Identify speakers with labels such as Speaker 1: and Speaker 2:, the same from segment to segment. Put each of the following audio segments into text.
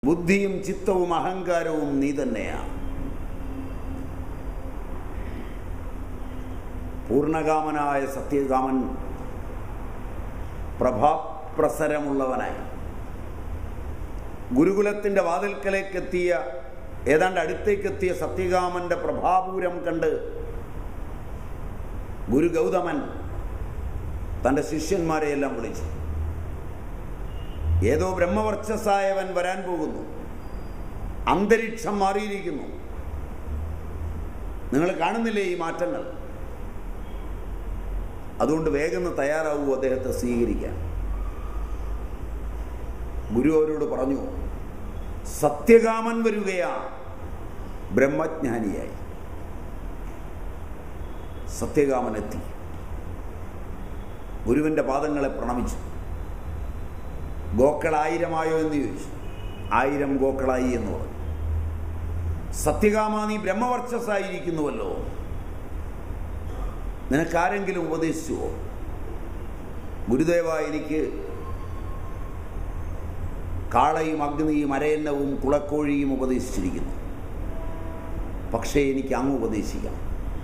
Speaker 1: ബുദ്ധിയും ചിത്തവും അഹങ്കാരവും നീ തന്നെയാണ് പൂർണ്ണകാമനായ സത്യകാമൻ പ്രഭാപ്രസരമുള്ളവനായി ഗുരുകുലത്തിൻ്റെ വാതിൽക്കലേക്കെത്തിയ ഏതാണ്ട് അടുത്തേക്കെത്തിയ സത്യകാമന്റെ പ്രഭാപൂരം കണ്ട് ഗുരു ഗൗതമൻ തൻ്റെ ശിഷ്യന്മാരെയെല്ലാം വിളിച്ചു ഏതോ ബ്രഹ്മവർച്ചസായവൻ വരാൻ പോകുന്നു അന്തരീക്ഷം മാറിയിരിക്കുന്നു നിങ്ങൾ കാണുന്നില്ലേ ഈ മാറ്റങ്ങൾ അതുകൊണ്ട് വേഗം തയ്യാറാവൂ അദ്ദേഹത്തെ സ്വീകരിക്കാൻ ഗുരു അവരോട് പറഞ്ഞു സത്യകാമൻ വരികയാണ് ബ്രഹ്മജ്ഞാനിയായി സത്യകാമൻ എത്തി ഗുരുവിൻ്റെ പാദങ്ങളെ പ്രണമിച്ചു ഗോക്കളായിരമായോ എന്ന് ചോദിച്ചു ആയിരം ഗോക്കളായി എന്ന് പറഞ്ഞു സത്യകാമ നീ ബ്രഹ്മവർച്ചസായിരിക്കുന്നുവല്ലോ നിനക്കാരെങ്കിലും ഉപദേശിച്ചുവോ ഗുരുദേവ എനിക്ക് കാളയും അഗ്നിയും അരയന്നവും കുളക്കോഴിയും ഉപദേശിച്ചിരിക്കുന്നു പക്ഷേ എനിക്ക് അങ്ങ് ഉപദേശിക്കാം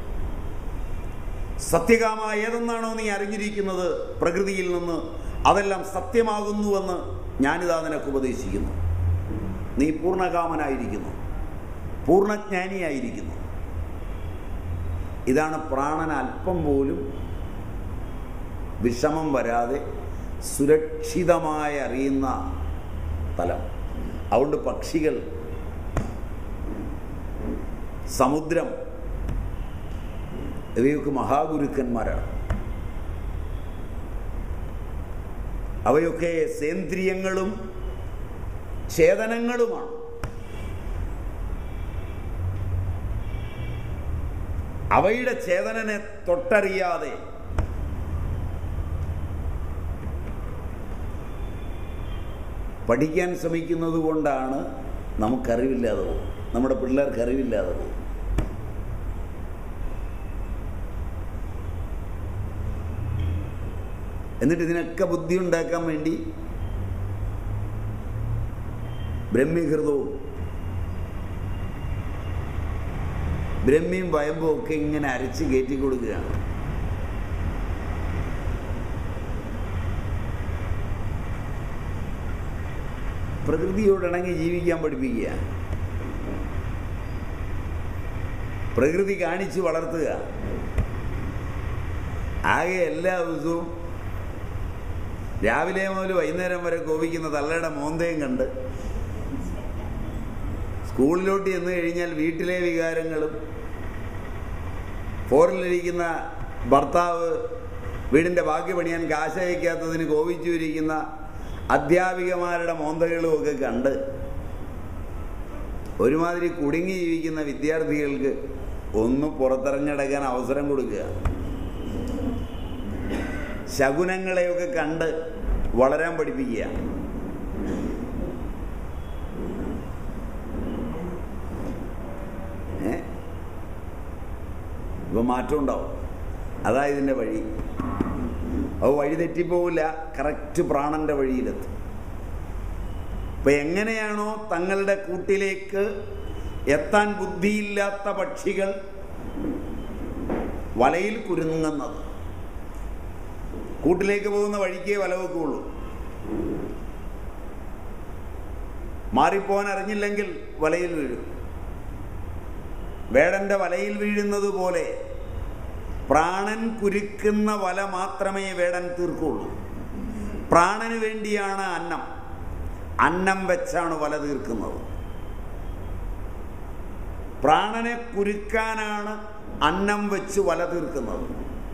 Speaker 1: സത്യകാമ ഏതെന്നാണോ നീ അറിഞ്ഞിരിക്കുന്നത് പ്രകൃതിയിൽ നിന്ന് അതെല്ലാം സത്യമാകുന്നുവെന്ന് ഞാനിതാ നിനക്ക് ഉപദേശിക്കുന്നു നീ പൂർണ്ണകാമനായിരിക്കുന്നു പൂർണ്ണജ്ഞാനിയായിരിക്കുന്നു ഇതാണ് പ്രാണൻ അല്പം പോലും വിഷമം വരാതെ സുരക്ഷിതമായി അറിയുന്ന തലം അതുകൊണ്ട് പക്ഷികൾ സമുദ്രം ഇവയൊക്കെ മഹാഗുരുക്കന്മാരാണ് അവയൊക്കെ സേന്ദ്രിയങ്ങളും ചേതനങ്ങളുമാണ് അവയുടെ ചേതനനെ തൊട്ടറിയാതെ പഠിക്കാൻ ശ്രമിക്കുന്നത് കൊണ്ടാണ് നമുക്കറിവില്ലാതെ പോകും നമ്മുടെ പിള്ളേർക്ക് അറിവില്ലാതെ പോകും എന്നിട്ട് ഇതിനൊക്കെ ബുദ്ധി ഉണ്ടാക്കാൻ വേണ്ടി ബ്രഹ്മീകൃതവും ബ്രഹ്മിയും വയമ്പും ഒക്കെ ഇങ്ങനെ അരച്ച് കയറ്റി കൊടുക്കുകയാണ് പ്രകൃതിയോടിണങ്ങി ജീവിക്കാൻ പഠിപ്പിക്കുക പ്രകൃതി കാണിച്ച് വളർത്തുക ആകെ എല്ലാ ദിവസവും രാവിലെ മുതൽ വൈകുന്നേരം വരെ കോപിക്കുന്ന തള്ളയുടെ മോന്തയും കണ്ട് സ്കൂളിലോട്ട് ചെന്ന് കഴിഞ്ഞാൽ വീട്ടിലെ വികാരങ്ങളും ഫോറിലിരിക്കുന്ന ഭർത്താവ് വീടിൻ്റെ ബാക്കി പണിയാൻ കാശ വയ്ക്കാത്തതിന് കോപിച്ചിരിക്കുന്ന അധ്യാപികമാരുടെ മോന്തകളും ഒക്കെ കണ്ട് ഒരുമാതിരി കുടുങ്ങി ജീവിക്കുന്ന വിദ്യാർത്ഥികൾക്ക് ഒന്ന് പുറത്തിറങ്ങിടക്കാൻ അവസരം കൊടുക്കുക ശകുനങ്ങളെയൊക്കെ കണ്ട് വളരാൻ പഠിപ്പിക്കുക ഏ ഇപ്പൊ മാറ്റം ഉണ്ടാവും അതാ ഇതിൻ്റെ വഴി അത് വഴി തെറ്റിപ്പോവില്ല കറക്റ്റ് പ്രാണന്റെ വഴിയിലെത്തും അപ്പൊ എങ്ങനെയാണോ തങ്ങളുടെ കൂട്ടിലേക്ക് എത്താൻ ബുദ്ധിയില്ലാത്ത പക്ഷികൾ വലയിൽ കുരുങ്ങുന്നത് കൂട്ടിലേക്ക് പോകുന്ന വഴിക്കേ വല വെക്കുള്ളൂ മാറിപ്പോകാൻ അറിഞ്ഞില്ലെങ്കിൽ വലയിൽ വീഴും വേടന്റെ വലയിൽ വീഴുന്നത് പോലെ പ്രാണൻ കുരുക്കുന്ന വല മാത്രമേ വേടൻ തീർക്കുള്ളൂ പ്രാണന് വേണ്ടിയാണ് അന്നം അന്നം വെച്ചാണ് വല തീർക്കുന്നത് പ്രാണനെ കുരുക്കാനാണ് അന്നം വെച്ച് വല തീർക്കുന്നത്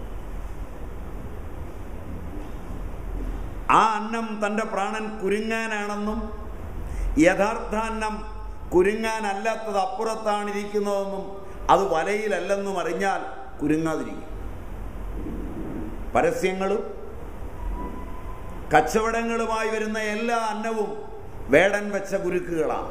Speaker 1: ആ അന്നം തൻ്റെ പ്രാണൻ കുരുങ്ങാനാണെന്നും യഥാർത്ഥ അന്നം കുരുങ്ങാനല്ലാത്തത് അപ്പുറത്താണ് ഇരിക്കുന്നതെന്നും അത് വലയിലല്ലെന്നും അറിഞ്ഞാൽ കുരുങ്ങാതിരിക്കും പരസ്യങ്ങളും കച്ചവടങ്ങളുമായി വരുന്ന എല്ലാ അന്നവും വേടൻ വെച്ച കുരുക്കുകളാണ്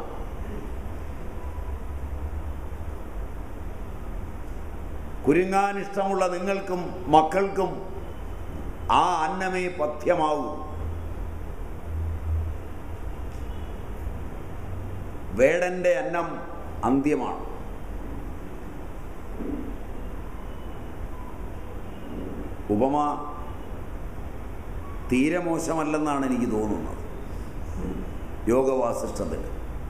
Speaker 1: കുരുങ്ങാൻ ഇഷ്ടമുള്ള നിങ്ങൾക്കും മക്കൾക്കും ആ അന്നമേ പഥ്യമാവൂ വേടന്റെ അന്നം അന്ത്യമാണ് ഉപമ തീരെ മോശമല്ലെന്നാണ് എനിക്ക് തോന്നുന്നത് യോഗവാസിഷ്ടത്തിൽ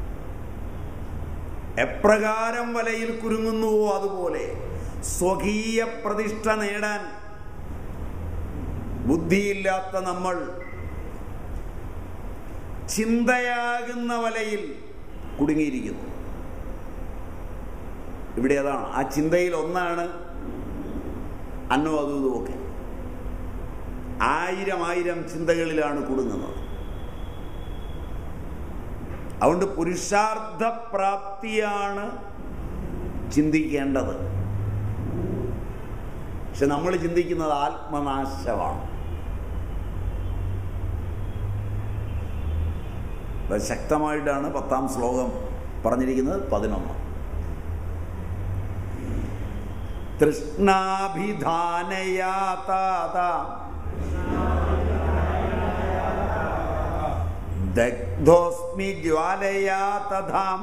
Speaker 1: എപ്രകാരം വലയിൽ കുരുങ്ങുന്നുവോ അതുപോലെ സ്വകീയ പ്രതിഷ്ഠ നേടാൻ ബുദ്ധിയില്ലാത്ത നമ്മൾ ചിന്തയാകുന്ന വലയിൽ കുടുങ്ങിയിരിക്കുന്നു ഇവിടെ അതാണ് ആ ചിന്തയിൽ ഒന്നാണ് അന്നും അതും ഇതുമൊക്കെ ആയിരം ആയിരം ചിന്തകളിലാണ് കുടുങ്ങുന്നത് അതുകൊണ്ട് പുരുഷാർത്ഥ പ്രാപ്തിയാണ് ചിന്തിക്കേണ്ടത് പക്ഷെ നമ്മൾ ചിന്തിക്കുന്നത് ആത്മനാശമാണ് അത് ശക്തമായിട്ടാണ് പത്താം ശ്ലോകം പറഞ്ഞിരിക്കുന്നത് പതിനൊന്ന് തൃഷ്ണാഭിധാനയാതാത ദഗ്ധോസ്മി ജ്വാലയാ തഥാം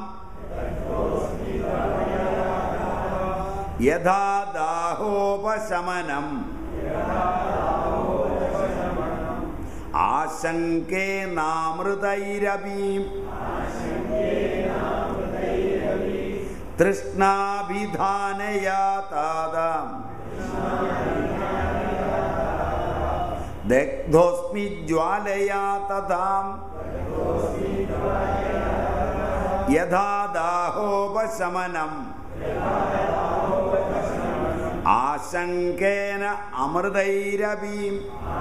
Speaker 1: യഥാ ദാഹോപശമനം ആശങ്കേനാമൃതൈരവീം തൃഷ്ണാഭിധാനയാ താതാം ദഗ്ധോസ്മി ജ്വാലയാ തഥാം യഥാ ദാഹോപശമനം ആശങ്കേന അമൃതൈരവീം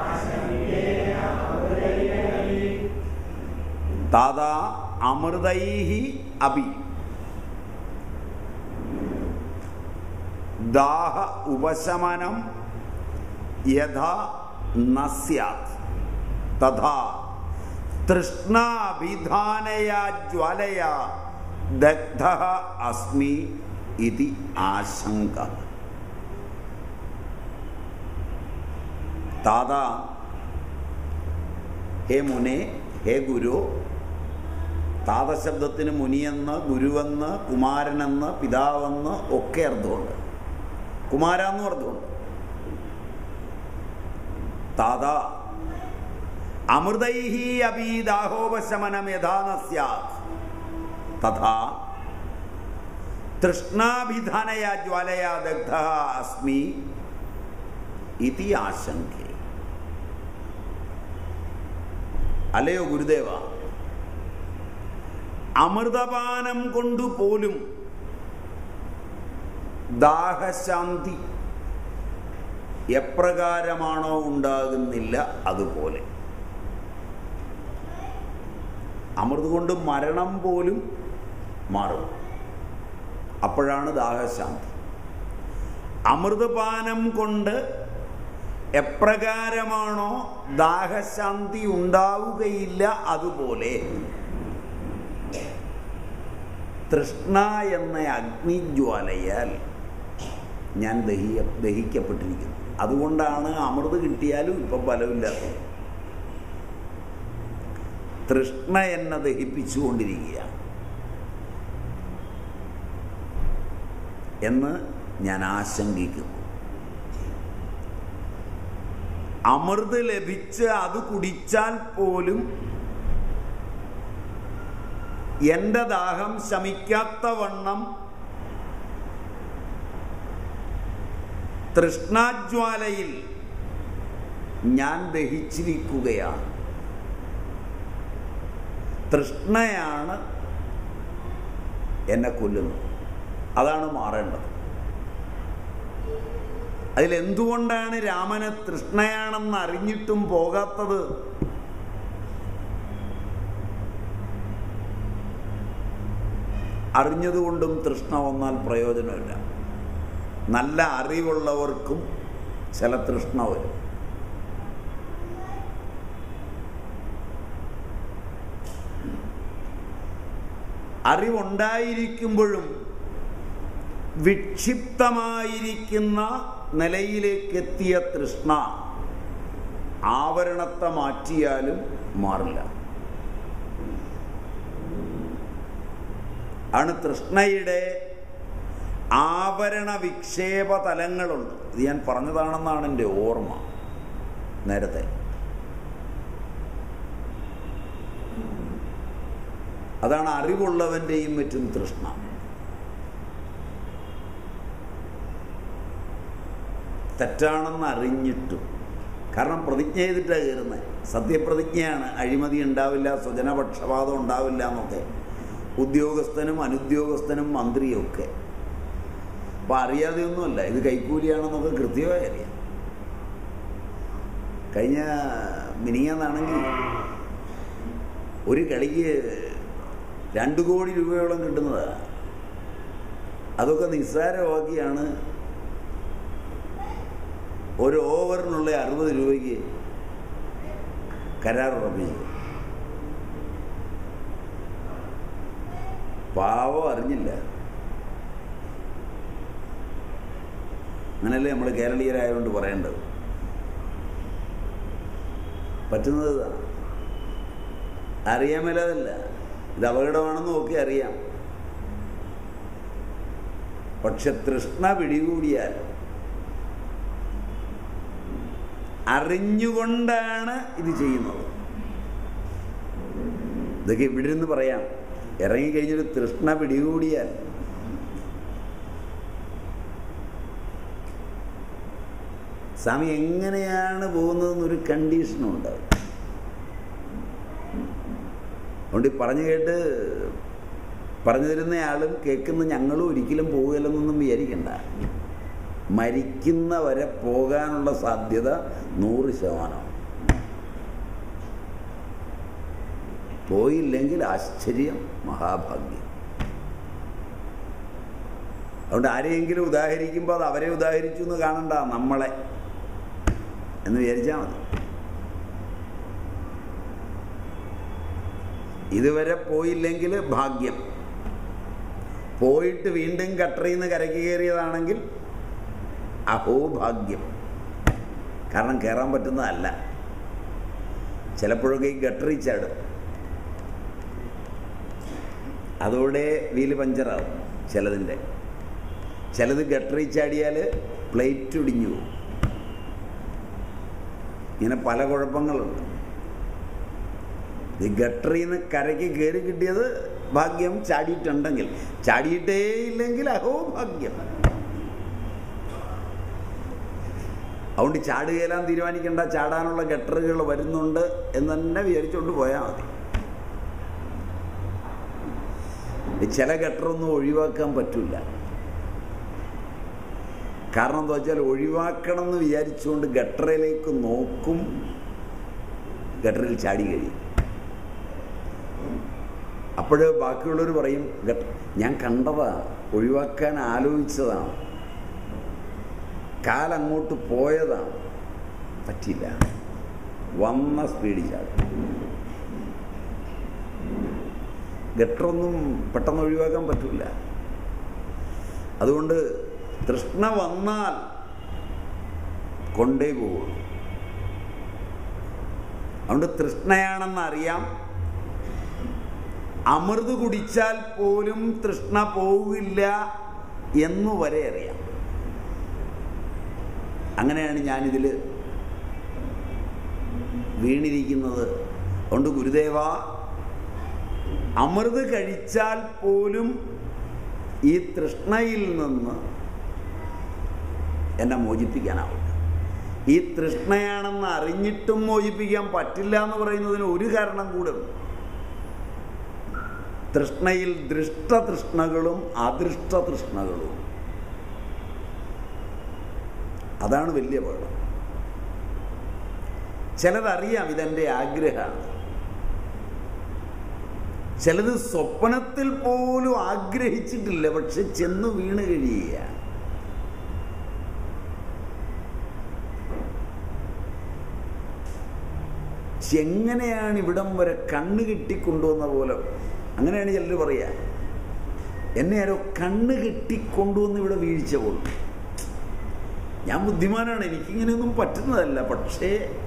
Speaker 1: താതാ അമൃതൈഹി അഭി ദാഹ ഉപശമനം യഥാ നസ്യാത് തഥാ തൃഷ്ണാഭിധാനയാ ജ്വലയാ ദഗ്ധ അസ്മി ഇതി ആശങ്ക താതാ ഹേ മുനെ ഹേ ഗുരു താതശബ്ദത്തിന് മുനിയെന്ന് ഗുരുവെന്ന് കുമാരനെന്ന് പിതാവെന്ന് ഒക്കെ അർത്ഥമുണ്ട് കുമാര എന്നും അർത്ഥമുണ്ട് താത അമൃതൈഹി അപീദാഹോപശമനം യഥാ ന സ്യാത് തഥാ തൃഷ്ണാഭിധാനയാ ജ്വാലയാ ദഗ്ധ അസ്മി ഇതി ആശങ്കേ അല്ലയോ ഗുരുദേവ അമൃതപാനം കൊണ്ടുപോലും ദാഹശാന്തി എപ്രകാരമാണോ ഉണ്ടാകുന്നില്ല അതുപോലെ അമൃത് കൊണ്ട് മരണം പോലും മാറും അപ്പോഴാണ് ദാഹശാന്തി അമൃതപാനം കൊണ്ട് എപ്രകാരമാണോ ദാഹശാന്തി ഉണ്ടാവുകയില്ല അതുപോലെ തൃഷ്ണ എന്ന അഗ്നിജ്വാലയാൽ ഞാൻ ദഹിയ ദഹിക്കപ്പെട്ടിരിക്കുന്നു അതുകൊണ്ടാണ് അമൃത് കിട്ടിയാലും ഇപ്പം ഫലമില്ലാത്തത് തൃഷ്ണ എന്നെ ദഹിപ്പിച്ചുകൊണ്ടിരിക്കുകയാണ് എന്ന് ഞാൻ ആശങ്കിക്കുന്നു അമൃത് ലഭിച്ച് അത് കുടിച്ചാൽ പോലും എൻ്റെ ദാഹം ശമിക്കാത്ത വണ്ണം തൃഷ്ണാജ്വാലയിൽ ഞാൻ ദഹിച്ചിരിക്കുകയാണ് തൃഷ്ണയാണ് എന്നെ കൊല്ലുന്നത് അതാണ് മാറേണ്ടത് അതിലെന്തുകൊണ്ടാണ് രാമന് തൃഷ്ണയാണെന്ന് അറിഞ്ഞിട്ടും പോകാത്തത് അറിഞ്ഞതുകൊണ്ടും തൃഷ്ണ വന്നാൽ പ്രയോജനമില്ല നല്ല അറിവുള്ളവർക്കും ചില തൃഷ്ണ വരും അറിവുണ്ടായിരിക്കുമ്പോഴും വിക്ഷിപ്തമായിരിക്കുന്ന നിലയിലേക്ക് എത്തിയ തൃഷ്ണ ആവരണത്തെ മാറ്റിയാലും മാറില്ല ആണ് തൃഷ്ണയുടെ ആവരണ വിക്ഷേപ തലങ്ങളുണ്ട് ഇത് ഞാൻ പറഞ്ഞതാണെന്നാണ് എൻ്റെ ഓർമ്മ നേരത്തെ അതാണ് അറിവുള്ളവൻ്റെയും മറ്റും തൃഷ്ണ തെറ്റാണെന്ന് അറിഞ്ഞിട്ടും കാരണം പ്രതിജ്ഞ ചെയ്തിട്ടാണ് കയറുന്നത് സത്യപ്രതിജ്ഞയാണ് അഴിമതി ഉണ്ടാവില്ല സ്വജനപക്ഷപാതം ഉണ്ടാവില്ല എന്നൊക്കെ ഉദ്യോഗസ്ഥനും അനുദ്യോഗസ്ഥനും മന്ത്രിയും ഒക്കെ അപ്പം അറിയാതെയൊന്നുമല്ല ഇത് കൈക്കൂലിയാണെന്നൊക്കെ കൃത്യമായി അറിയാം കഴിഞ്ഞ മിനിങ്ങാന്നാണെങ്കിൽ ഒരു കളിക്ക് രണ്ട് കോടി രൂപയോളം കിട്ടുന്നതാണ് അതൊക്കെ നിസ്സാരമാക്കിയാണ് ഒരു ഓവറിനുള്ള അറുപത് രൂപയ്ക്ക് കരാർ ഉറപ്പിച്ചത് പാവം അറിഞ്ഞില്ല അങ്ങനല്ലേ നമ്മൾ കേരളീയരായതുകൊണ്ട് പറയേണ്ടത് പറ്റുന്നത് ഇതാണ് അറിയാൻ മേലതല്ല ഇത് അപകടമാണെന്ന് നോക്കി അറിയാം പക്ഷെ തൃഷ്ണ പിടികൂടിയാൽ അറിഞ്ഞുകൊണ്ടാണ് ഇത് ചെയ്യുന്നത് ഇതൊക്കെ ഇവിടെ നിന്ന് പറയാം ഇറങ്ങിക്കഴിഞ്ഞൊരു തൃഷ്ണ പിടികൂടിയാൽ സ്വാമി എങ്ങനെയാണ് പോകുന്നതെന്നൊരു കണ്ടീഷനും ഉണ്ടാവും അതുകൊണ്ട് ഈ പറഞ്ഞു കേട്ട് പറഞ്ഞു തരുന്നയാളും കേൾക്കുന്ന ഞങ്ങളും ഒരിക്കലും പോകില്ലെന്നൊന്നും വിചാരിക്കണ്ട മരിക്കുന്നവരെ പോകാനുള്ള സാധ്യത നൂറ് ശതമാനം പോയില്ലെങ്കിൽ ആശ്ചര്യം മഹാഭാഗ്യം അതുകൊണ്ട് ആരെയെങ്കിലും ഉദാഹരിക്കുമ്പോൾ അത് അവരെ ഉദാഹരിച്ചു എന്ന് കാണണ്ട നമ്മളെ എന്ന് വിചാരിച്ചാൽ മതി ഇതുവരെ പോയില്ലെങ്കിൽ ഭാഗ്യം പോയിട്ട് വീണ്ടും കട്ടറിയിൽ നിന്ന് കരയ്ക്ക് കയറിയതാണെങ്കിൽ അഹോഭാഗ്യം കാരണം കയറാൻ പറ്റുന്നതല്ല ചിലപ്പോഴൊക്കെ ഈ ഗട്ടറി ചാടും അതോടെ വീല് പഞ്ചറാവും ചിലതിൻ്റെ ചിലത് ഗട്ടറി ചാടിയാൽ പ്ലേറ്റ് ഒടിഞ്ഞു പോകും ഇങ്ങനെ പല കുഴപ്പങ്ങളുണ്ട് ഈ ഗട്ടറിയിൽ നിന്ന് കരയ്ക്ക് കയറി കിട്ടിയത് ഭാഗ്യം ചാടിയിട്ടുണ്ടെങ്കിൽ ചാടിയിട്ടേ ഇല്ലെങ്കിൽ അഹോ ഭാഗ്യം അതുകൊണ്ട് ചാടുകയെല്ലാം തീരുമാനിക്കേണ്ട ചാടാനുള്ള ഗട്ടറുകൾ വരുന്നുണ്ട് എന്ന് തന്നെ വിചാരിച്ചുകൊണ്ട് പോയാൽ മതി ചില ഗട്ടറൊന്നും ഒഴിവാക്കാൻ പറ്റില്ല കാരണം എന്താ വെച്ചാൽ ഒഴിവാക്കണം എന്ന് വിചാരിച്ചുകൊണ്ട് ഗട്ടറിലേക്ക് നോക്കും ഗട്ടറിൽ ചാടി കഴിയും അപ്പോൾ ബാക്കിയുള്ളവർ പറയും ഞാൻ കണ്ടതാ ഒഴിവാക്കാൻ ആലോചിച്ചതാണ് കാലങ്ങോട്ട് പോയതാണ് പറ്റില്ല വന്ന സ്പീഡിൽ ചാടും ഗട്ടറൊന്നും പെട്ടെന്ന് ഒഴിവാക്കാൻ പറ്റില്ല അതുകൊണ്ട് തൃഷ്ണ വന്നാൽ കൊണ്ടേ പോകുള്ളൂ അതുകൊണ്ട് തൃഷ്ണയാണെന്ന് അറിയാം അമൃത് കുടിച്ചാൽ പോലും തൃഷ്ണ പോവില്ല എന്നു വരെ അറിയാം അങ്ങനെയാണ് ഞാനിതിൽ വീണിരിക്കുന്നത് അതുകൊണ്ട് ഗുരുദേവ അമൃത് കഴിച്ചാൽ പോലും ഈ തൃഷ്ണയിൽ നിന്ന് എന്നെ മോചിപ്പിക്കാനാവില്ല ഈ തൃഷ്ണയാണെന്ന് അറിഞ്ഞിട്ടും മോചിപ്പിക്കാൻ പറ്റില്ല എന്ന് പറയുന്നതിന് ഒരു കാരണം കൂടെ തൃഷ്ണയിൽ ദൃഷ്ടതൃഷ്ണകളും അദൃഷ്ട തൃഷ്ണകളും അതാണ് വലിയ പാഠം ചിലതറിയാം ഇതെൻ്റെ ആഗ്രഹമാണ് ചിലത് സ്വപ്നത്തിൽ പോലും ആഗ്രഹിച്ചിട്ടില്ല പക്ഷെ ചെന്ന് വീണ് കഴിയുകയാണ് എങ്ങനെയാണ് ഇവിടം വരെ കണ്ണ് കെട്ടിക്കൊണ്ടുവന്ന പോലെ അങ്ങനെയാണ് ചിലർ പറയുക എന്നെ ആരോ കണ്ണ് കെട്ടിക്കൊണ്ടുവന്ന് ഇവിടെ വീഴ്ച കൊണ്ടു ഞാൻ ബുദ്ധിമാനാണ് എനിക്കിങ്ങനെയൊന്നും പറ്റുന്നതല്ല പക്ഷേ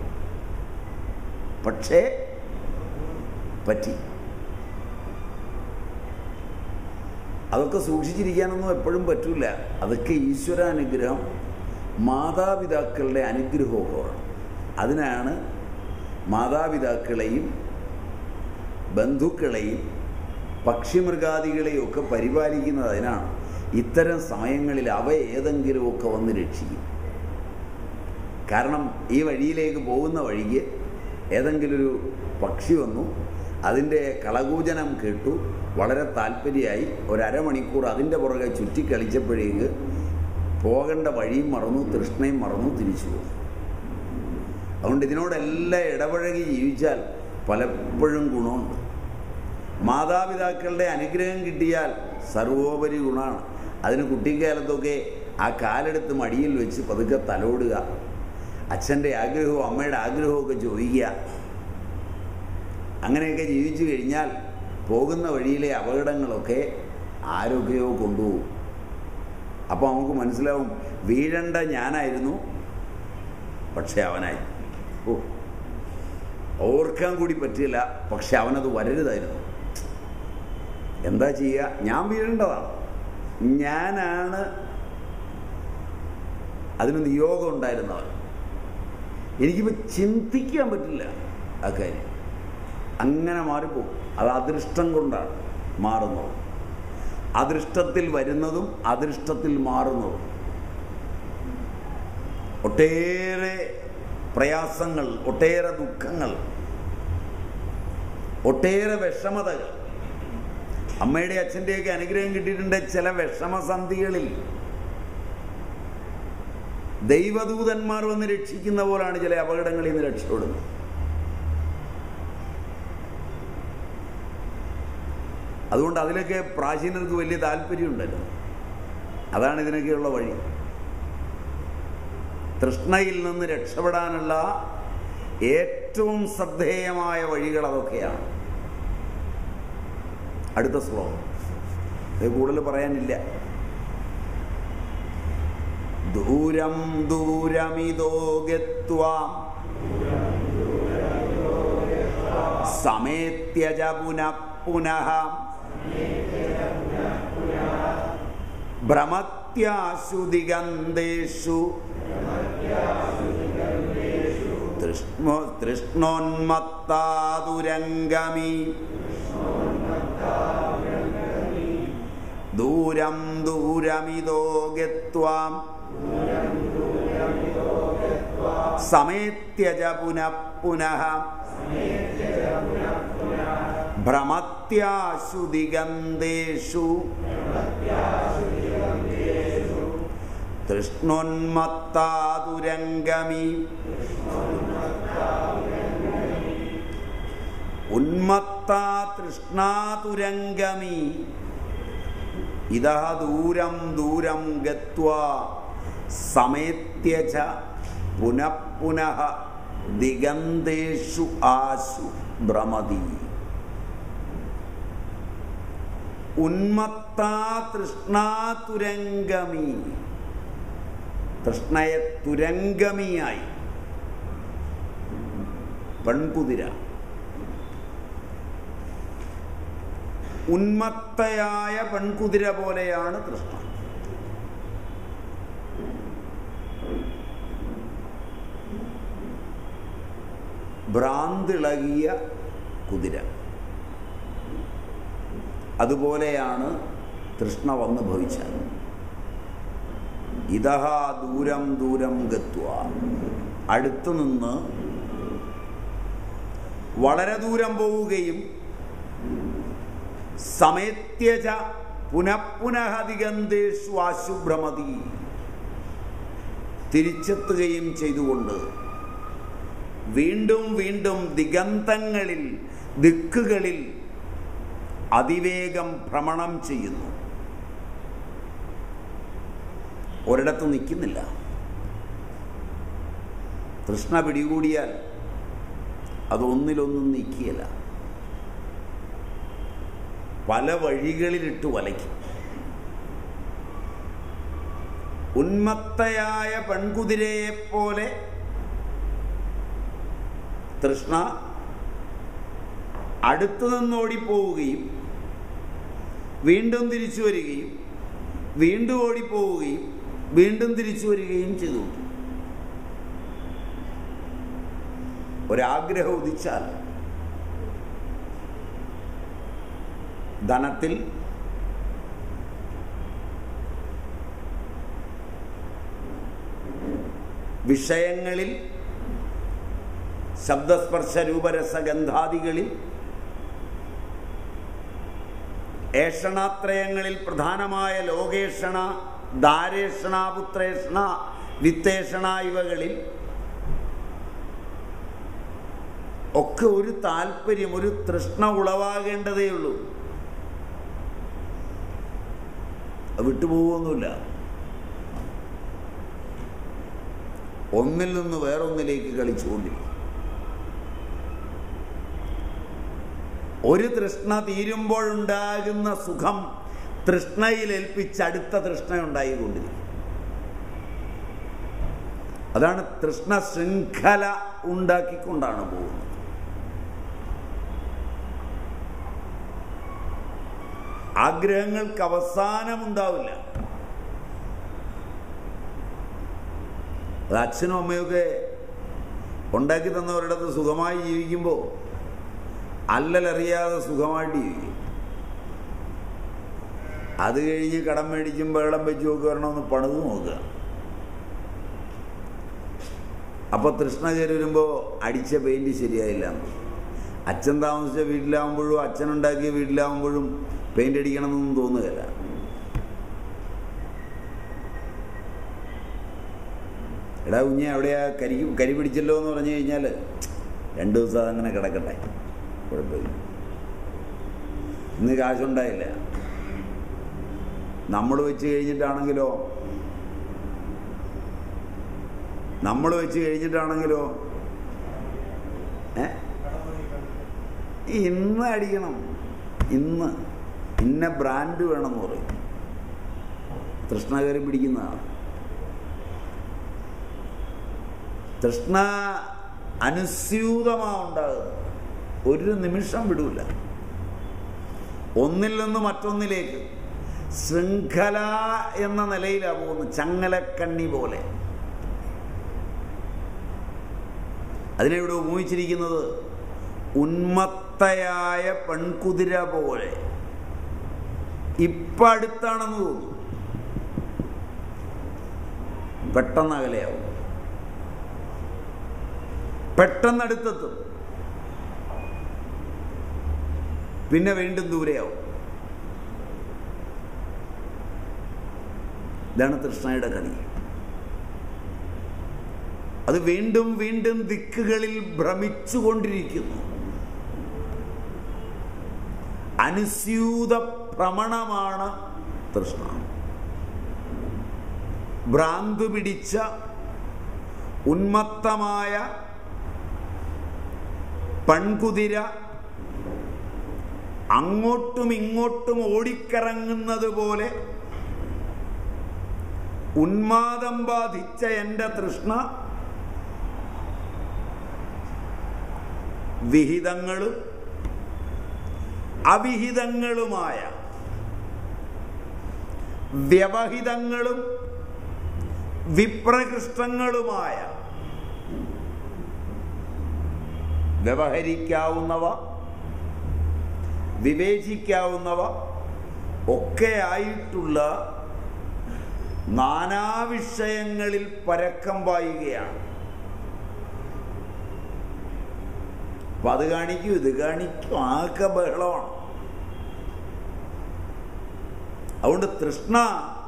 Speaker 1: പക്ഷേ പറ്റി അതൊക്കെ സൂക്ഷിച്ചിരിക്കാനൊന്നും എപ്പോഴും പറ്റില്ല അതൊക്കെ ഈശ്വരാനുഗ്രഹം മാതാപിതാക്കളുടെ അനുഗ്രഹമൊക്കെ വേണം അതിനാണ് മാതാപിതാക്കളെയും ബന്ധുക്കളെയും പക്ഷിമൃഗാദികളെയും ഒക്കെ പരിപാലിക്കുന്നത് അതിനാണ് ഇത്തരം സമയങ്ങളിൽ അവ ഏതെങ്കിലുമൊക്കെ വന്ന് രക്ഷിക്കും കാരണം ഈ വഴിയിലേക്ക് പോകുന്ന വഴിക്ക് ഏതെങ്കിലും ഒരു പക്ഷി വന്നു അതിൻ്റെ കളകൂജനം കേട്ടു വളരെ താല്പര്യമായി ഒരമണിക്കൂർ അതിൻ്റെ പുറകെ ചുറ്റിക്കളിച്ചപ്പോഴേക്ക് പോകേണ്ട വഴിയും മറന്നു തൃഷ്ണയും മറന്നു തിരിച്ചു പോകും അതുകൊണ്ട് ഇതിനോടെല്ലാം ഇടപഴകി ജീവിച്ചാൽ പലപ്പോഴും ഗുണമുണ്ട് മാതാപിതാക്കളുടെ അനുഗ്രഹം കിട്ടിയാൽ സർവോപരി ഗുണമാണ് അതിന് കുട്ടിക്കാലത്തൊക്കെ ആ കാലെടുത്ത് മടിയിൽ വെച്ച് പതുക്കെ തലോടുക അച്ഛൻ്റെ ആഗ്രഹവും അമ്മയുടെ ആഗ്രഹവും ഒക്കെ ചോദിക്കുക അങ്ങനെയൊക്കെ ജീവിച്ചു കഴിഞ്ഞാൽ പോകുന്ന വഴിയിലെ അപകടങ്ങളൊക്കെ ആരൊക്കെയോ കൊണ്ടുപോകും അപ്പോൾ നമുക്ക് മനസ്സിലാവും വീഴേണ്ട ഞാനായിരുന്നു പക്ഷെ അവനായി ഓ ഓർക്കാൻ കൂടി പറ്റില്ല പക്ഷെ അവനത് വരരുതായിരുന്നു എന്താ ചെയ്യുക ഞാൻ വീഴേണ്ടതാണ് ഞാനാണ് അതിന് നിയോഗം ഉണ്ടായിരുന്നവൻ എനിക്കിപ്പോൾ ചിന്തിക്കാൻ പറ്റില്ല ആ കാര്യം അങ്ങനെ മാറിപ്പോകും അത് അദൃഷ്ടം കൊണ്ടാണ് മാറുന്നത് അദൃഷ്ടത്തിൽ വരുന്നതും അദൃഷ്ടത്തിൽ മാറുന്നതും ഒട്ടേറെ പ്രയാസങ്ങൾ ഒട്ടേറെ ദുഃഖങ്ങൾ ഒട്ടേറെ വിഷമതകൾ അമ്മയുടെ അച്ഛൻ്റെയൊക്കെ അനുഗ്രഹം കിട്ടിയിട്ടുണ്ട് ചില വിഷമസന്ധികളിൽ ദൈവദൂതന്മാർ വന്ന് രക്ഷിക്കുന്ന പോലാണ് ചില അപകടങ്ങളിൽ നിന്ന് രക്ഷപ്പെടുന്നത് അതുകൊണ്ട് അതിലൊക്കെ പ്രാചീനർക്ക് വലിയ താല്പര്യമുണ്ടല്ലോ അതാണ് ഇതിനൊക്കെയുള്ള വഴി തൃഷ്ണയിൽ നിന്ന് രക്ഷപ്പെടാനുള്ള ഏറ്റവും ശ്രദ്ധേയമായ വഴികൾ അതൊക്കെയാണ് അടുത്ത ശ്ലോകം ഇത് കൂടുതൽ പറയാനില്ല ദൂരം ദൂരമിതോ ഗത്വാം സമേത്യജ പുനഃ പുനഃ ഭ്രമത്യാശു ദിഗന്ധേഷു തൃഷ്ണോ തൃഷ്ണോന്മത്താതുരംഗമി ദൂരം ദൂരമിതോ ഗത്വാം സമേത്യജ പുനഃ പുനഃ ഭ്രമത്യാശു ദിഗന്ധേഷു തൃഷ്ണോന്മത്താതുരംഗമി ഉന്മത്താ തൃഷ്ണാതുരംഗമി ഇതഹ ദൂരം ദൂരം ഗത്വാ സമേത്യച പുനഃ പുനഃ ദിഗന്ധേഷു ആശു ഭ്രമതി ഉന്മത്താ തൃഷ്ണാതുരംഗമി തൃഷ്ണയെ തുരംഗമിയായി പെൺകുതിര ഉന്മത്തയായ പെൺകുതിര പോലെയാണ് തൃഷ്ണ ഭ്രാന്തിളകിയ കുതിര അതുപോലെയാണ് തൃഷ്ണ വന്ന് ഭവിച്ചത് ഇതഹ ദൂരം ദൂരം ഗത്വ അടുത്തു നിന്ന് വളരെ ദൂരം പോവുകയും സമേത്യജ പുനഃപുനഃ ദിഗന്ധേഷു ആശുഭ്രമതി തിരിച്ചെത്തുകയും ചെയ്തുകൊണ്ട് വീണ്ടും വീണ്ടും ദിഗന്ധങ്ങളിൽ ദിക്കുകളിൽ അതിവേഗം ഭ്രമണം ചെയ്യുന്നു ഒരിടത്ത് നിൽക്കുന്നില്ല തൃഷ്ണ പിടികൂടിയാൽ അതൊന്നിലൊന്നും നിൽക്കുകയില്ല പല വഴികളിലിട്ട് വലയ്ക്കും ഉന്മത്തയായ പെൺകുതിരയെപ്പോലെ തൃഷ്ണ അടുത്തു നിന്നോടിപ്പോവുകയും വീണ്ടും തിരിച്ചു വരികയും വീണ്ടും ഓടിപ്പോവുകയും വീണ്ടും തിരിച്ചു വരികയും ചെയ്തു ഒരാഗ്രഹം ഉദിച്ചാൽ ധനത്തിൽ വിഷയങ്ങളിൽ ശബ്ദസ്പർശ രൂപരസഗന്ധാദികളിൽ ഏഷണാത്രയങ്ങളിൽ പ്രധാനമായ ലോകേഷണ ദാരേഷണ പുത്രേഷണ വിത്തേഷണ ഇവകളിൽ ഒക്കെ ഒരു താല്പര്യം ഒരു തൃഷ്ണ ഉളവാകേണ്ടതേ ഉള്ളൂ അത് വിട്ടുപോകുമൊന്നുമില്ല ഒന്നിൽ നിന്ന് വേറൊന്നിലേക്ക് കളിച്ചുകൊണ്ടിരിക്കും ഒരു തൃഷ്ണ തീരുമ്പോഴുണ്ടാകുന്ന സുഖം തൃഷ്ണയിൽ ഏൽപ്പിച്ച് അടുത്ത തൃഷ്ണ ഉണ്ടായിക്കൊണ്ടിരിക്കും അതാണ് തൃഷ്ണ ശൃംഖല ഉണ്ടാക്കിക്കൊണ്ടാണ് പോകുന്നത് ആഗ്രഹങ്ങൾക്ക് അവസാനമുണ്ടാവില്ല അത് അച്ഛനും അമ്മയൊക്കെ ഉണ്ടാക്കി തന്നവരിടത്ത് സുഖമായി ജീവിക്കുമ്പോൾ അല്ലലറിയാതെ സുഖമായിട്ട് ജീവിക്കും അത് കഴിഞ്ഞ് കടം മേടിച്ചും വെള്ളം വെച്ച് നോക്കി വരണമെന്ന് പണിത് നോക്കുക അപ്പോൾ തൃഷ്ണ കയറി വരുമ്പോൾ അടിച്ച പെയിൻറ് ശരിയായില്ല എന്ന് അച്ഛൻ താമസിച്ച വീട്ടിലാവുമ്പോഴും അച്ഛനുണ്ടാക്കിയ വീട്ടിലാവുമ്പോഴും പെയിൻ്റ് അടിക്കണമെന്നൊന്നും തോന്നുകയില്ല എടാ കുഞ്ഞെ എവിടെയാ കരി കരി പിടിച്ചല്ലോ എന്ന് പറഞ്ഞു കഴിഞ്ഞാൽ രണ്ട് ദിവസം അതങ്ങനെ കിടക്കട്ടെ കുഴപ്പമില്ല ഇന്ന് കാശുണ്ടായില്ല നമ്മൾ വെച്ച് കഴിഞ്ഞിട്ടാണെങ്കിലോ നമ്മൾ വെച്ച് കഴിഞ്ഞിട്ടാണെങ്കിലോ ഏ ഇന്ന് അടിക്കണം ഇന്ന് ഇന്ന ബ്രാൻഡ് വേണമെന്ന് പറയും തൃഷ്ണ കയറി പിടിക്കുന്നതാണ് തൃഷ്ണ അനുസ്യൂതമാ ഉണ്ടാകുന്നത് ഒരു നിമിഷം വിടൂല ഒന്നിൽ നിന്ന് മറ്റൊന്നിലേക്ക് ശൃംഖല എന്ന നിലയിലാണ് പോകുന്നത് ചങ്ങലക്കണ്ണി പോലെ അതിനെ ഇവിടെ ഉപയോഗിച്ചിരിക്കുന്നത് ഉന്മത്തയായ പെൺകുതിര പോലെ ഇപ്പം അടുത്താണെന്ന് തോന്നുന്നു പെട്ടെന്ന് അകലെയാവും പെട്ടെന്ന് അടുത്തെത്തും പിന്നെ വീണ്ടും ദൂരെയാവും ഇതാണ് തൃഷ്ണയുടെ കളി അത് വീണ്ടും വീണ്ടും ദിക്കുകളിൽ ഭ്രമിച്ചുകൊണ്ടിരിക്കുന്നു അനുസ്യൂത ഭ്രമണമാണ് തൃഷ്ണ ഭ്രാന്തു പിടിച്ച ഉന്മത്തമായ പൺകുതിര അങ്ങോട്ടും ഇങ്ങോട്ടും ഓടിക്കറങ്ങുന്നത് പോലെ ഉന്മാദം ബാധിച്ച എൻ്റെ തൃഷ്ണ വിഹിതങ്ങളും അവിഹിതങ്ങളുമായ വ്യവഹിതങ്ങളും വിപ്രകൃഷ്ടങ്ങളുമായ വ്യവഹരിക്കാവുന്നവ വിവേചിക്കാവുന്നവ ഒക്കെ ആയിട്ടുള്ള നാനാവിഷയങ്ങളിൽ പരക്കം പായുകയാണ് അപ്പൊ അത് കാണിക്കും ഇത് കാണിക്കും ആകെ ബഹളമാണ് അതുകൊണ്ട് തൃഷ്ണ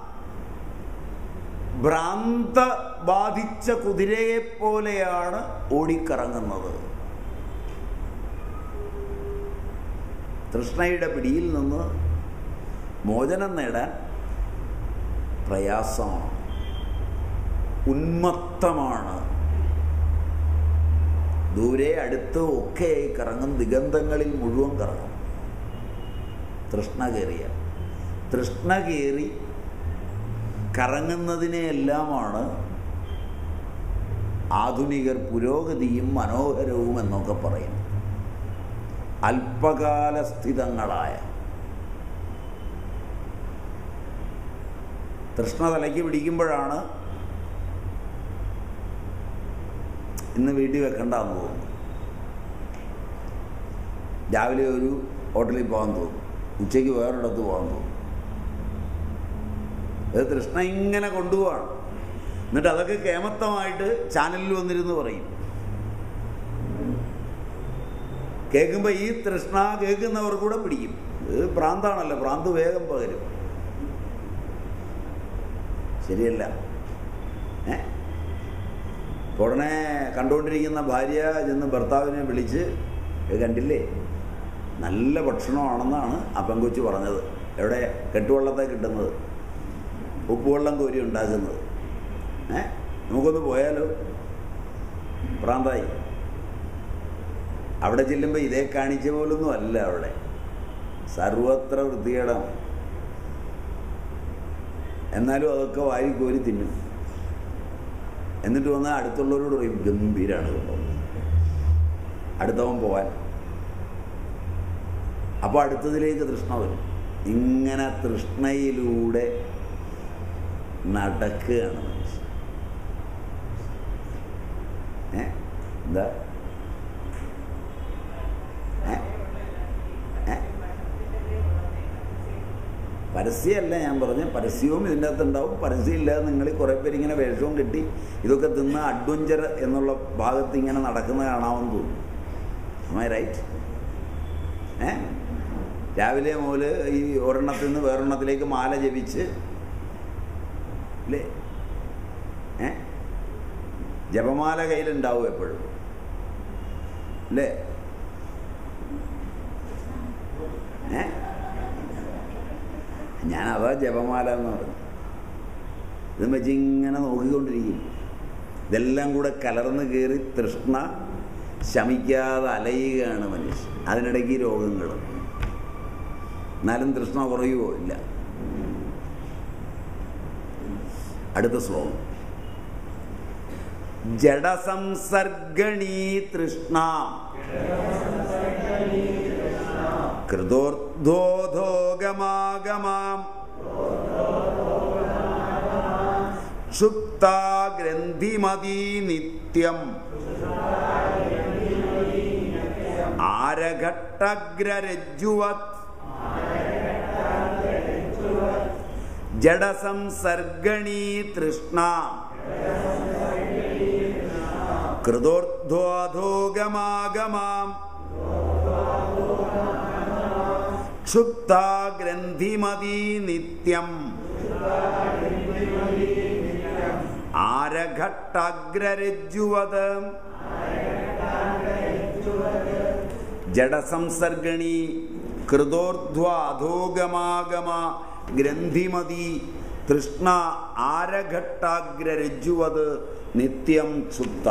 Speaker 1: ഭ്രാന്ത ബാധിച്ച കുതിരയെ പോലെയാണ് ഓടിക്കറങ്ങുന്നത് തൃഷ്ണയുടെ പിടിയിൽ നിന്ന് മോചനം നേടാൻ പ്രയാസമാണ് ഉന്മത്തമാണ് ദൂരെ അടുത്ത് ഒക്കെ കറങ്ങും ദിഗന്ധങ്ങളിൽ മുഴുവൻ കറങ്ങും തൃഷ്ണ കയറിയ തൃഷ്ണ കയറി കറങ്ങുന്നതിനെയെല്ലാമാണ് ആധുനികർ പുരോഗതിയും മനോഹരവും എന്നൊക്കെ പറയും അല്പകാലസ്ഥിതങ്ങളായ തൃഷ്ണ തലയ്ക്ക് പിടിക്കുമ്പോഴാണ് ഇന്ന് വീട്ടിൽ വെക്കണ്ടെന്ന് തോന്നുന്നു രാവിലെ ഒരു ഹോട്ടലിൽ പോകാൻ തോന്നും ഉച്ചയ്ക്ക് വേറൊരിടത്ത് പോകാൻ തോന്നും അത് തൃഷ്ണ ഇങ്ങനെ കൊണ്ടുപോവാണ് എന്നിട്ട് അതൊക്കെ കേമത്തമായിട്ട് ചാനലിൽ വന്നിരുന്ന് പറയും കേൾക്കുമ്പോൾ ഈ തൃഷ്ണ കേൾക്കുന്നവർ കൂടെ പിടിക്കും ഇത് ഭ്രാന്താണല്ലോ ഭ്രാന്ത് വേഗം പകരും ശരിയല്ല ഏ അപ്പോൾ ഉടനെ കണ്ടുകൊണ്ടിരിക്കുന്ന ഭാര്യ ചെന്ന് ഭർത്താവിനെ വിളിച്ച് "ഇത് കണ്ടില്ലേ നല്ല ഭക്ഷണമാണെന്നാണ് ആ പെങ്കൊച്ചു പറഞ്ഞത് എവിടെ കെട്ടുവെള്ളത്തെ കിട്ടുന്നത് ഉപ്പുവെള്ളം കോരി ഉണ്ടാക്കുന്നത് ഏ നമുക്കൊന്ന് പോയാലോ പ്രാന്തായി അവിടെ ചെല്ലുമ്പോൾ ഇതേ കാണിച്ച പോലൊന്നും അല്ല അവിടെ സർവത്ര വൃത്തികേടാണ് എന്നാലും അതൊക്കെ വാരി കോരി തിന്നും എന്നിട്ട് വന്നാൽ അടുത്തുള്ളവരോട് പറയും ഗംഭീരാണ് കേട്ടോ അടുത്തവൻ പോവാൻ അപ്പോൾ അടുത്തതിലേക്ക് തൃഷ്ണ വരും ഇങ്ങനെ തൃഷ്ണയിലൂടെ നടക്കുകയാണ് മനുഷ്യൻ ഏ എന്താ ഏ ഏ പരസ്യമല്ല ഞാൻ പറഞ്ഞ പരസ്യവും ഇതിൻ്റെ അകത്ത് ഉണ്ടാവും പരസ്യമില്ലാതെ നിങ്ങൾ കുറേ പേര് ഇങ്ങനെ വേഷവും കെട്ടി ഇതൊക്കെ തിന്ന് അഡ്വഞ്ചർ എന്നുള്ള ഭാഗത്ത് ഇങ്ങനെ നടക്കുന്ന കാണാമെന്ന് തോന്നുന്നു am I റൈറ്റ് ഏ രാവിലെ മുതൽ ഈ ഒരെണ്ണത്തിൽ നിന്ന് വേറൊരെണ്ണത്തിലേക്ക് മാല ജപിച്ച് അല്ലേ ഏ ജപമാല കയ്യിലുണ്ടാവും എപ്പോഴും അല്ലേ ഏ ഞാൻ അതാ ജപമാല എന്ന് പറഞ്ഞു ഇതും വെച്ച് ഇങ്ങനെ നോക്കിക്കൊണ്ടിരിക്കും ഇതെല്ലാം കൂടെ കലർന്ന് കയറി തൃഷ്ണ ശമിക്കാതെ അലയുകയാണ് മനുഷ്യൻ അതിനിടയ്ക്ക് ഈ രോഗങ്ങൾ എന്നാലും തൃഷ്ണ കുറയുമോ ഇല്ല അടുത്ത ശ്ലോകം ജഡസംസർഗണീ തൃഷ്ണ കൃതോർധോധോഗമാഗമാം ക്ഷുപ്താ ഗ്രന്ഥിമതീ നിത്യം ആരഘട്ടഗ്രരജ്ജുവത് ജഡസംസർഗണീ തൃഷ്ണ കൃതോർധ്വാധോഗമാഗമാം ക്ഷുപ്താ ഗ്രന്ഥിമതീ നിത്യം ആരഘട്ടഗ്രരജ്ജുവത് ജഡസംസർഗണി കൃതോർധ്വാധോഗമാഗമ ഗ്രന്ഥിമതി തൃഷ്ണ ആരഘട്ടാഗ്രരജ്ജുവത് നിത്യം ക്ഷുപ്ത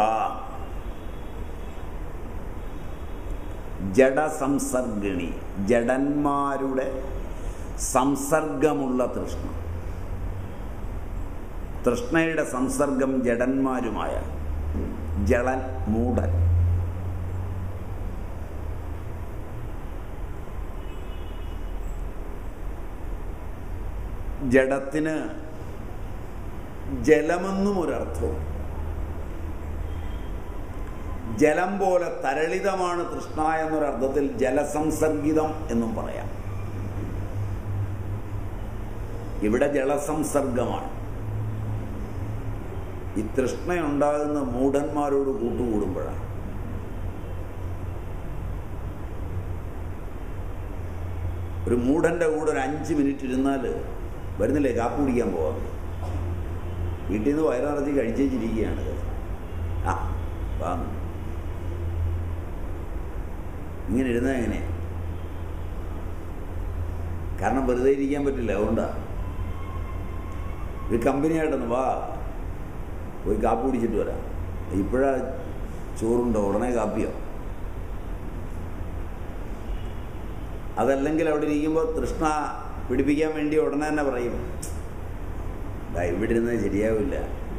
Speaker 1: ജഡസംസർഗിണി ജഡന്മാരുടെ സംസർഗമുള്ള തൃഷ്ണ തൃഷ്ണയുടെ സംസർഗം ജഡന്മാരുമായ ജളൻ മൂഢൻ ജഡത്തിന് ജലമെന്നും ഒരർത്ഥവും ജലം പോലെ തരളിതമാണ് തൃഷ്ണ എന്നൊരർത്ഥത്തിൽ ജലസംസർഗിതം എന്നും പറയാം ഇവിടെ ജലസംസർഗമാണ് ഈ തൃഷ്ണയുണ്ടാകുന്ന മൂഢന്മാരോട് കൂട്ടുകൂടുമ്പോഴാണ് ഒരു മൂഢൻ്റെ കൂടെ ഒരു അഞ്ച് മിനിറ്റ് ഇരുന്നാൽ വരുന്നില്ലേ കാപ്പി കുടിക്കാൻ പോകാം വീട്ടിൽ നിന്ന് വയറിറച്ചി കഴിച്ചേച്ചിരിക്കുകയാണ് ആ വാങ്ങും ഇങ്ങനെ ഇരുന്നാൽ എങ്ങനെ കാരണം വെറുതെ ഇരിക്കാൻ പറ്റില്ല അതുകൊണ്ടാ ഒരു കമ്പനിയായിട്ടൊന്ന് വാ പോയി കാപ്പി കുടിച്ചിട്ട് വരാം ഇപ്പോഴാ ചോറുണ്ടോ ഉടനെ കാപ്പിയോ അതല്ലെങ്കിൽ അവിടെ ഇരിക്കുമ്പോൾ തൃഷ്ണ പിടിപ്പിക്കാൻ വേണ്ടി ഉടനെ തന്നെ പറയും ദാ ഇവിടെ ഇരുന്നത് ശരിയാവില്ല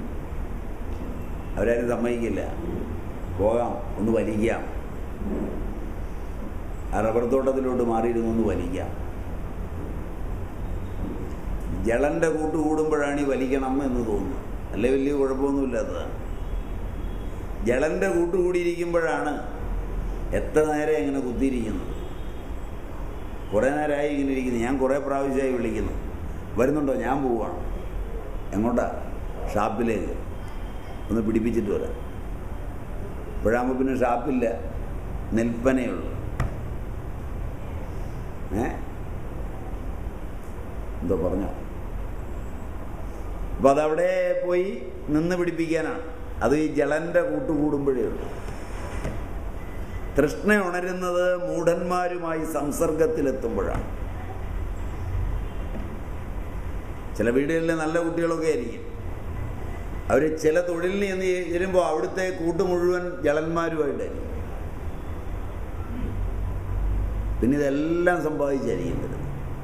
Speaker 1: അവരാരും സമ്മതിക്കില്ല പോകാം ഒന്ന് വലിക്കാം ആ റബ്ബർ തോട്ടത്തിലോട്ട് മാറിയിരുന്നു ഒന്ന് വലിക്കാം ജളന്റെ കൂട്ട് കൂടുമ്പോഴാണ് ഈ വലിക്കണം എന്ന് തോന്നുന്നു അല്ലെ വലിയ കുഴപ്പമൊന്നുമില്ലാത്തതാണ് ജളന്റെ കൂട്ട് കൂടിയിരിക്കുമ്പോഴാണ് എത്ര നേരം ഇങ്ങനെ കുത്തിയിരിക്കുന്നത് കുറേ നേരമായി ഇങ്ങനെ ഇരിക്കുന്നു ഞാൻ കുറേ പ്രാവശ്യമായി വിളിക്കുന്നു വരുന്നുണ്ടോ ഞാൻ പോവുകയാണ് എങ്ങോട്ടാ ഷാപ്പിലേക്ക് ഒന്ന് പിടിപ്പിച്ചിട്ട് വരാം ഇപ്പോഴാകുമ്പോൾ പിന്നെ ഷാപ്പില്ല നെൽപ്പനയുള്ളൂ ഏ എന്തോ പറഞ്ഞോ അപ്പം അതവിടെ പോയി നിന്ന് പിടിപ്പിക്കാനാണ് അത് ഈ ജലന്റെ കൂട്ട് കൂടുമ്പോഴേ ഉള്ളൂ തൃഷ്ണ ഉണരുന്നത് മൂഢന്മാരുമായി സംസർഗത്തിലെത്തുമ്പോഴാണ് ചില വീടുകളിലെ നല്ല കുട്ടികളൊക്കെ ആയിരിക്കും അവർ ചില തൊഴിലിന് എന്ന് ചെല്ലുമ്പോൾ അവിടുത്തെ കൂട്ട് മുഴുവൻ ജളന്മാരുമായിട്ടായിരിക്കും പിന്നെ ഇതെല്ലാം സമ്പാദിച്ചായിരിക്കും വരുന്നത്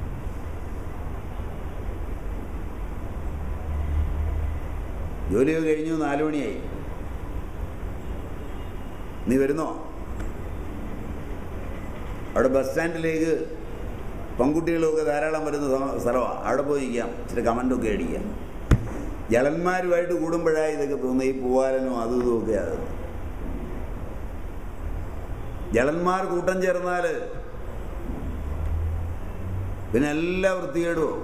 Speaker 1: ജോലിയൊക്കെ കഴിഞ്ഞു നാലു മണിയായി നീ വരുന്നോ അവിടെ ബസ് സ്റ്റാൻഡിലേക്ക് പെൺകുട്ടികളൊക്കെ ധാരാളം വരുന്ന സ്ഥ- സ്ഥലമാണ് അവിടെ പോയി ഇരിക്കാം ഇച്ചിരി കമൻ്റൊക്കെ അടിക്കാം ജലന്മാരുമായിട്ട് കൂടുമ്പോഴാണ് ഇതൊക്കെ തോന്നുന്നത് ഈ പൂവാലനും അതും ഇതും ഒക്കെ ആകുന്നത് ജലന്മാർ കൂട്ടം ചേർന്നാൽ പിന്നെ എല്ലാ വൃത്തികേടും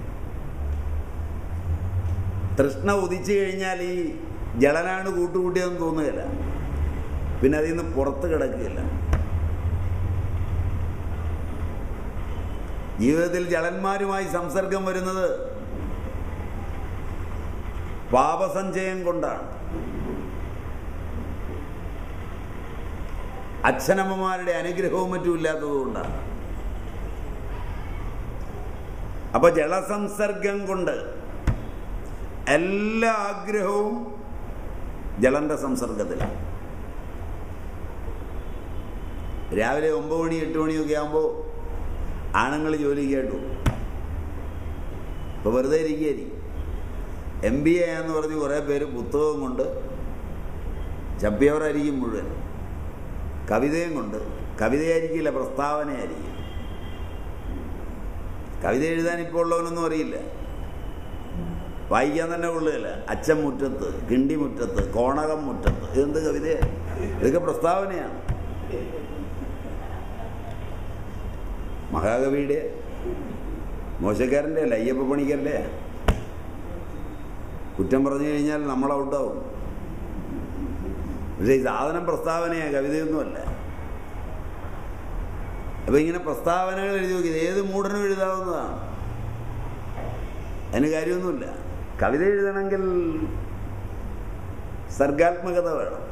Speaker 1: തൃഷ്ണ ഉദിച്ചു കഴിഞ്ഞാൽ ഈ ജലനാണ് കൂട്ടുകൂട്ടിയതെന്ന് തോന്നുകയില്ല പിന്നെ അതിൽ നിന്ന് പുറത്ത് കിടക്കുകയില്ല ജീവിതത്തിൽ ജലന്മാരുമായി സംസർഗം വരുന്നത് പാപസഞ്ചയം കൊണ്ടാണ് അച്ഛനമ്മമാരുടെ അനുഗ്രഹവും മറ്റും ഇല്ലാത്തത് കൊണ്ടാണ് അപ്പൊ ജലസംസർഗം കൊണ്ട് എല്ലാ ആഗ്രഹവും ജലന്റെ സംസർഗത്തിലാണ് രാവിലെ ഒമ്പത് മണി എട്ട് മണിയൊക്കെ ആകുമ്പോൾ ആണുങ്ങൾ ജോലിക്ക് കേട്ടു ഇപ്പോൾ വെറുതെ ഇരിക്കുകയായിരിക്കും എം ബി എ എന്ന് പറഞ്ഞ് കുറേ പേര് പുസ്തകവും കൊണ്ട് ചപ്പിയവരായിരിക്കും മുഴുവൻ കവിതയും കൊണ്ട് കവിതയായിരിക്കില്ല പ്രസ്താവനയായിരിക്കും കവിത എഴുതാൻ ഇപ്പോൾ ഉള്ളവനൊന്നും അറിയില്ല വായിക്കാൻ തന്നെ കൊള്ളുകയില്ല അച്ഛൻ മുറ്റത്ത് കിണ്ടി മുറ്റത്ത് കോണകം മുറ്റത്ത് ഇതെന്ത് കവിതയാണ് ഇതൊക്കെ പ്രസ്താവനയാണ് മഹാകവിയുടെ മോശക്കാരൻ്റെ അല്ല അയ്യപ്പ പണിക്കരുടെ കുറ്റം പറഞ്ഞു കഴിഞ്ഞാൽ നമ്മൾ ഔട്ടാവും പക്ഷേ ഈ സാധനം പ്രസ്താവനയാണ് കവിതയൊന്നുമല്ല അപ്പൊ ഇങ്ങനെ പ്രസ്താവനകൾ എഴുതി നോക്കി ഏത് മൂടനും എഴുതാവുന്നതാണ് അതിന് കാര്യമൊന്നുമില്ല കവിത എഴുതണമെങ്കിൽ സർഗാത്മകത വേണം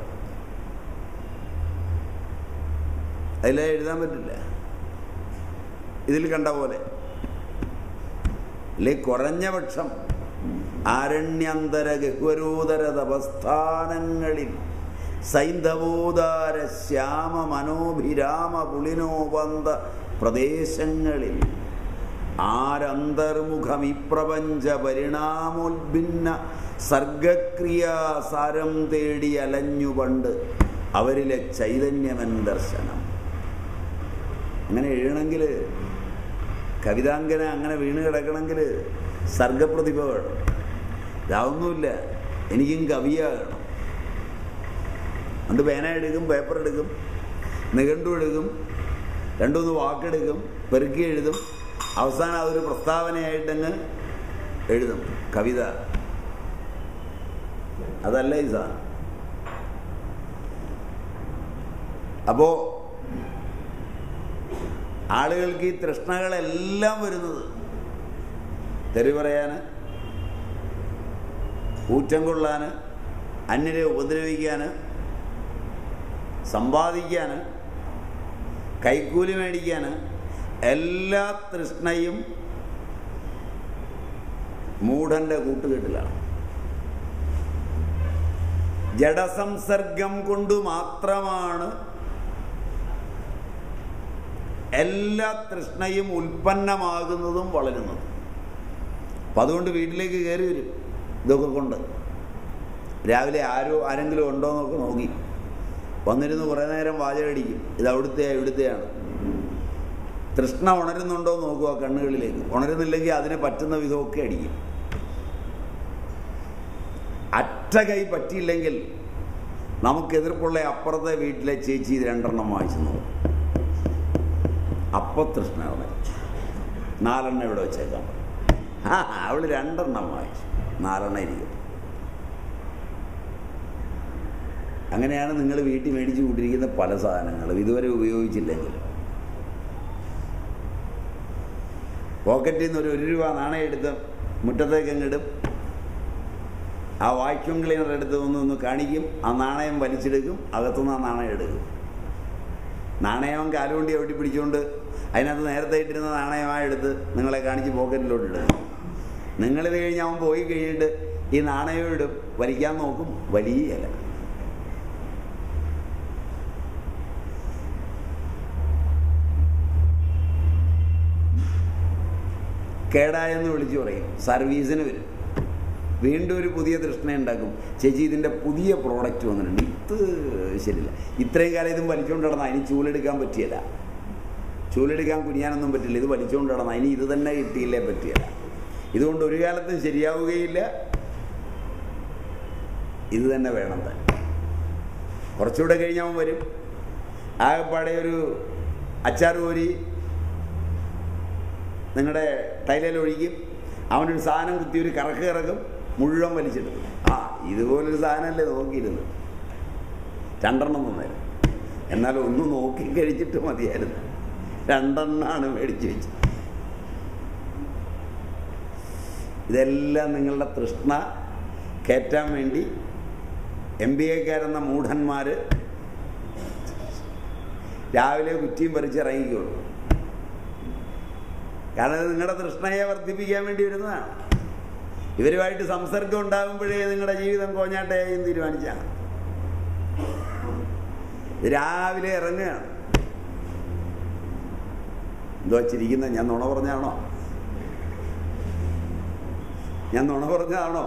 Speaker 1: അതിലെ എഴുതാൻ പറ്റില്ല ഇതിൽ കണ്ട പോലെ അല്ലെ കുറഞ്ഞ പക്ഷം ആരണ്യന്തര ഗഹ്വരോദര തപസ്ഥാനങ്ങളിൽ സൈന്ധവോദാര ശ്യാമ മനോഭിരാമ പുളിനോപന്ത പ്രദേശങ്ങളിൽ ആരന്തർമുഖം ഇപ്രപഞ്ച പരിണാമോൽഭിന്ന സർഗക്രിയാസാരം തേടി അലഞ്ഞു പണ്ട് അവരിലെ ചൈതന്യമൻ ദർശനം അങ്ങനെ എഴുതണമെങ്കിൽ കവിതാങ്കന അങ്ങനെ വീണ് കിടക്കണമെങ്കിൽ സർഗപ്രതിഭ വേണം ഇതാവുന്നുമില്ല എനിക്കും കവിയാകണം അതുകൊണ്ട് പേന എടുക്കും പേപ്പർ എടുക്കും നിഘണ്ടു എടുക്കും രണ്ടുമൂന്ന് വാക്കെടുക്കും പെറുക്കി എഴുതും അവസാനം അതൊരു പ്രസ്താവനയായിട്ടങ്ങ് എഴുതും കവിത അതല്ല ഈ സാധനം അപ്പോ ആളുകൾക്ക് ഈ തൃഷ്ണകളെല്ലാം വരുന്നത് തെറി പറയാന് ഊറ്റം കൊള്ളാന് അന്യരെ ഉപദ്രവിക്കാൻ സമ്പാദിക്കാൻ കൈക്കൂലി മേടിക്കാൻ എല്ലാ തൃഷ്ണയും മൂഢന്റെ കൂട്ടുകെട്ടിലാണ് ജഡസംസർഗം കൊണ്ട് മാത്രമാണ് എല്ലാ തൃഷ്ണയും ഉൽപ്പന്നമാകുന്നതും വളരുന്നതും അപ്പം അതുകൊണ്ട് വീട്ടിലേക്ക് കയറി വരും ഇതൊക്കെ കൊണ്ട് രാവിലെ ആരോ ആരെങ്കിലും ഉണ്ടോ എന്നൊക്കെ നോക്കി വന്നിരുന്ന് കുറേ നേരം വാചകടിക്കും ഇത് അവിടുത്തെ ഇവിടുത്തെയാണ് തൃഷ്ണ ഉണരുന്നുണ്ടോ എന്ന് നോക്കുക കണ്ണുകളിലേക്ക് ഉണരുന്നില്ലെങ്കിൽ അതിന് പറ്റുന്ന വിധമൊക്കെ അടിക്കും അറ്റ കൈ പറ്റിയില്ലെങ്കിൽ നമുക്ക് എതിർപ്പുള്ള അപ്പുറത്തെ വീട്ടിലെ ചേച്ചി ഇത് രണ്ടെണ്ണം വാങ്ങിച്ചു നോക്കും അപ്പൊ തൃഷ്ണ ഉണരും നാലെണ്ണം ഇവിടെ വെച്ചേക്കാൻ പറയും ആ അവള് രണ്ടെണ്ണം വാങ്ങിച്ചു നാലെണ്ണം ഇരിക്കും അങ്ങനെയാണ് നിങ്ങൾ വീട്ടിൽ മേടിച്ചു കൂട്ടിരിക്കുന്ന പല സാധനങ്ങളും ഇതുവരെ ഉപയോഗിച്ചില്ലെങ്കിൽ പോക്കറ്റിൽ നിന്ന് ഒരു ഒരു രൂപ നാണയം എടുത്ത് മുറ്റത്തേക്ക് അങ്ങിടും ആ വാക്യൂം ക്ലീനർ എടുത്ത് ഒന്ന് ഒന്ന് കാണിക്കും ആ നാണയം വലിച്ചെടുക്കും അകത്തുനിന്ന് ആ നാണയം എടുക്കും നാണയം കാലുകൊണ്ടി എവിടെ പിടിച്ചുകൊണ്ട് അതിനകത്ത് നേരത്തെ ഇട്ടിരുന്ന നാണയമായി എടുത്ത് നിങ്ങളെ കാണിച്ച് പോക്കറ്റിലോട്ട് ഇടും നിങ്ങളിത് കഴിഞ്ഞ് അവൻ പോയി കഴിഞ്ഞിട്ട് ഈ നാണയം ഇടും വലിക്കാൻ നോക്കും വലിയല്ല കേടായെന്ന് വിളിച്ചു പറയും സർവീസിന് വരും വീണ്ടും ഒരു പുതിയ തൃഷ്ണ ഉണ്ടാക്കും ചേച്ചി ഇതിൻ്റെ പുതിയ പ്രോഡക്റ്റ് വന്നിട്ടുണ്ട് ഇത് ശരിയില്ല ഇത്രയും കാലം ഇതും വലിച്ചുകൊണ്ട് നടന്ന അതിന് ചൂലെടുക്കാൻ പറ്റിയല്ല ചൂലെടുക്കാൻ കുനിയാനൊന്നും പറ്റില്ല ഇത് വലിച്ചുകൊണ്ട് നടന്ന ഇനി ഇത് തന്നെ കിട്ടിയില്ലേ പറ്റിയല്ല ഇതുകൊണ്ട് ഒരു കാലത്തും ശരിയാവുകയില്ല ഇത് തന്നെ വേണം തന്നെ കുറച്ചുകൂടെ കഴിഞ്ഞവൻ വരും ആകെപ്പാടെ ഒരു അച്ചാർ കോരി നിങ്ങളുടെ ടൈലയിൽ ഒഴിക്കും അവനൊരു സാധനം കുത്തി ഒരു കറക്ക് കറക്കും മുഴുവൻ വലിച്ചെടുക്കും ആ ഇതുപോലൊരു സാധനമല്ലേ നോക്കിയിരുന്നത് രണ്ടെണ്ണം തന്നേരും എന്നാൽ ഒന്ന് നോക്കി കഴിച്ചിട്ട് മതിയായിരുന്നു രണ്ടെണ്ണമാണ് മേടിച്ചു വെച്ചത് ഇതെല്ലാം നിങ്ങളുടെ തൃഷ്ണ കയറ്റാൻ വേണ്ടി എം ബി എക്കാരെന്ന മൂഢന്മാർ രാവിലെ കുറ്റിയും പറിച്ചിറങ്ങിക്കോളൂ കാരണം ഇത് നിങ്ങളുടെ തൃഷ്ണയെ വർദ്ധിപ്പിക്കാൻ വേണ്ടി വരുന്നതാണ് ഇവരുമായിട്ട് സംസർഗം ഉണ്ടാകുമ്പോഴേ നിങ്ങളുടെ ജീവിതം കോഞ്ഞാട്ടയായും തീരുമാനിച്ചാണ് ഇത് രാവിലെ ഇറങ്ങുകയാണ് എന്തോ വച്ചിരിക്കുന്ന ഞാൻ നുണ പറഞ്ഞാണോ ഞാൻ നുണ പറഞ്ഞതാണോ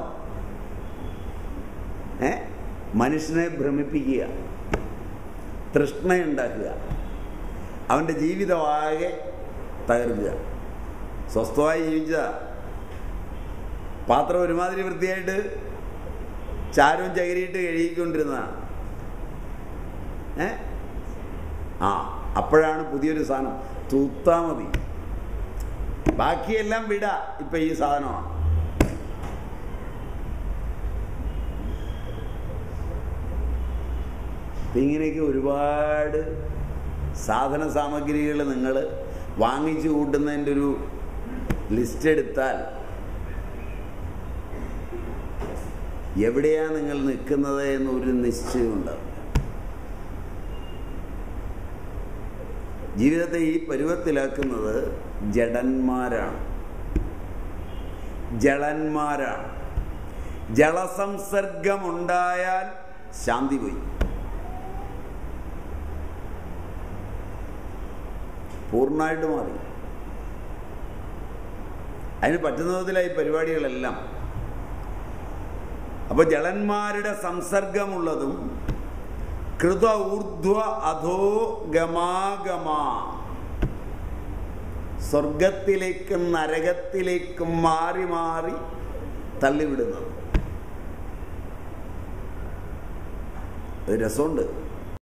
Speaker 1: ഏ മനുഷ്യനെ ഭ്രമിപ്പിക്കുക തൃഷ്ണയുണ്ടാക്കുക അവൻ്റെ ജീവിതമാകെ തകർക്കുക സ്വസ്ഥമായി ജീവിച്ച പാത്രം ഒരുമാതിരി വൃത്തിയായിട്ട് ചാരവും ചകരിയിട്ട് കഴുകിക്കൊണ്ടിരുന്നതാണ് ഏ ആ അപ്പോഴാണ് പുതിയൊരു സാധനം തൂത്താ മതി ബാക്കിയെല്ലാം വിട ഇപ്പൊ ഈ സാധനമാണ് ഇപ്പൊ ഇങ്ങനെയൊക്കെ ഒരുപാട് സാധന സാമഗ്രികൾ നിങ്ങൾ വാങ്ങിച്ചു കൂട്ടുന്നതിൻ്റെ ഒരു ലിസ്റ്റ് എടുത്താൽ എവിടെയാണ് നിങ്ങൾ നിൽക്കുന്നത് എന്നൊരു നിശ്ചയമുണ്ടാവും ജീവിതത്തെ ഈ പരുവത്തിലാക്കുന്നത് ജഡന്മാരാണ് ജളന്മാരാണ് ജളസംസർഗമുണ്ടായാൽ ശാന്തി പോയി പൂർണ്ണമായിട്ട് മാറി അതിന് പറ്റുന്ന വിധത്തിലായി പരിപാടികളെല്ലാം അപ്പൊ ജളന്മാരുടെ സംസർഗമുള്ളതും കൃത ഊർധ്വ അധോ ഗമാഗമ സ്വർഗത്തിലേക്കും നരകത്തിലേക്കും മാറി മാറി തള്ളിവിടുന്നത് അത് രസമുണ്ട്